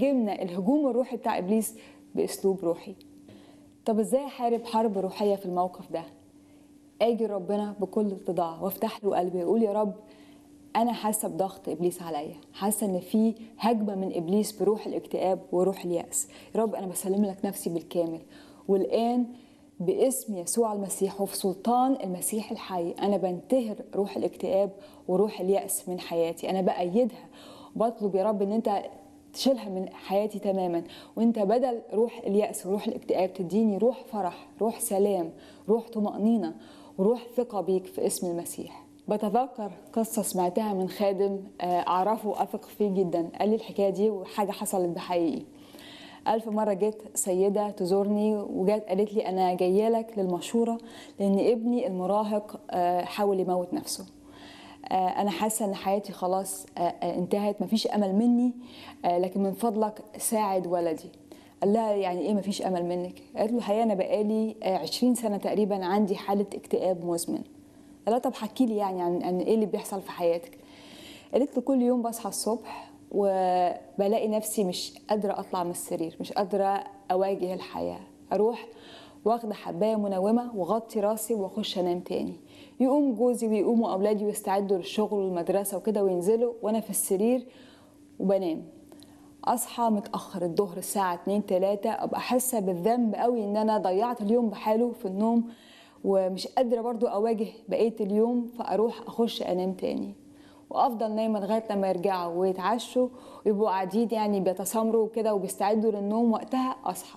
هاجمنا الهجوم الروحي بتاع ابليس باسلوب روحي طب ازاي احارب حرب روحيه في الموقف ده اجي ربنا بكل اتضاع وافتح له قلبي واقول يا رب انا حاسه بضغط ابليس عليا حاسه ان في هجمه من ابليس بروح الاكتئاب وروح الياس يا رب انا بسلم لك نفسي بالكامل والان باسم يسوع المسيح وفي سلطان المسيح الحي انا بنتهر روح الاكتئاب وروح الياس من حياتي انا بايدها بطلب يا رب ان انت تشيلها من حياتي تماما وانت بدل روح الياس وروح الاكتئاب تديني روح فرح روح سلام روح طمانينه وروح ثقه بيك في اسم المسيح بتذكر قصة سمعتها من خادم أعرفه وأثق فيه جدا قال لي الحكاية دي وحاجة حصلت بحقيقي ألف مرة جت سيدة تزورني وجت قالت لي أنا جاية لك للمشورة لأن ابني المراهق حاول يموت نفسه أنا حاسة إن حياتي خلاص انتهت مفيش أمل مني لكن من فضلك ساعد ولدي قال لها يعني ايه مفيش امل منك قالت له الحقيقه انا بقالي 20 سنه تقريبا عندي حاله اكتئاب مزمن قال لها طب حكي لي يعني عن, عن ايه اللي بيحصل في حياتك قالت له كل يوم بصحى الصبح وبلاقي نفسي مش قادره اطلع من السرير مش قادره اواجه الحياه اروح واخده حبايه منومه واغطي راسي واخش انام تاني يقوم جوزي ويقوموا اولادي ويستعدوا للشغل والمدرسه وكده وينزلوا وانا في السرير وبنام اصحى متاخر الظهر الساعه 2 3 ابقى حاسه بالذنب قوي ان انا ضيعت اليوم بحاله في النوم ومش قادره برضو اواجه بقيه اليوم فاروح اخش انام تاني وافضل نايمه لغايه لما يرجعوا ويتعشوا ويبقوا قاعدين يعني بيتسامروا كده وبيستعدوا للنوم وقتها اصحى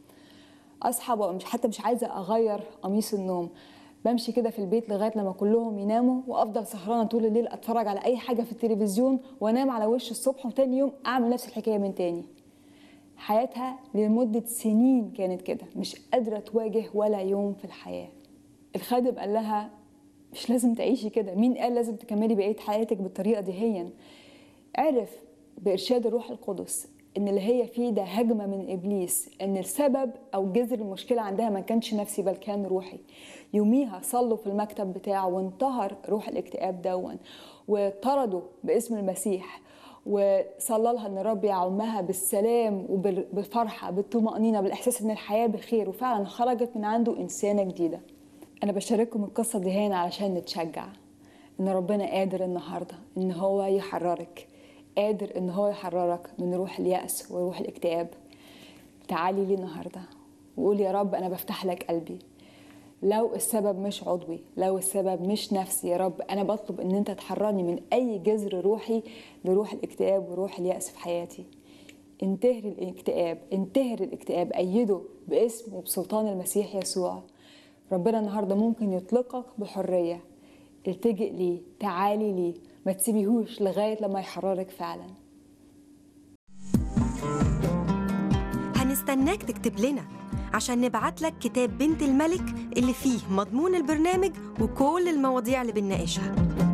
اصحى بقى مش حتى مش عايزه اغير قميص النوم بمشي كده في البيت لغايه لما كلهم يناموا وافضل سهرانه طول الليل اتفرج على اي حاجه في التلفزيون وانام على وش الصبح وتاني يوم اعمل نفس الحكايه من تاني حياتها لمده سنين كانت كده مش قادره تواجه ولا يوم في الحياه الخادم قال لها مش لازم تعيشي كده مين قال لازم تكملي بقيه حياتك بالطريقه دي هي عرف بارشاد الروح القدس ان اللي هي فيه ده هجمه من ابليس ان السبب او جذر المشكله عندها ما كانش نفسي بل كان روحي يوميها صلوا في المكتب بتاعه وانتهر روح الاكتئاب دون وطردوا باسم المسيح وصلى لها ان الرب يعمها بالسلام وبالفرحه بالطمانينه بالاحساس ان الحياه بخير وفعلا خرجت من عنده انسانه جديده انا بشارككم القصه دي هنا علشان نتشجع ان ربنا قادر النهارده ان هو يحررك قادر ان هو يحررك من روح اليأس وروح الاكتئاب تعالي لي النهارده وقول يا رب انا بفتح لك قلبي لو السبب مش عضوي لو السبب مش نفسي يا رب انا بطلب ان انت تحررني من اي جذر روحي لروح الاكتئاب وروح اليأس في حياتي انتهر الاكتئاب انتهر الاكتئاب ايده باسم وبسلطان المسيح يسوع ربنا النهارده ممكن يطلقك بحريه التجئ ليه تعالي ليه ما تسيبيهوش لغايه لما يحررك فعلا هنستناك تكتب لنا عشان نبعت لك كتاب بنت الملك اللي فيه مضمون البرنامج وكل المواضيع اللي بنناقشها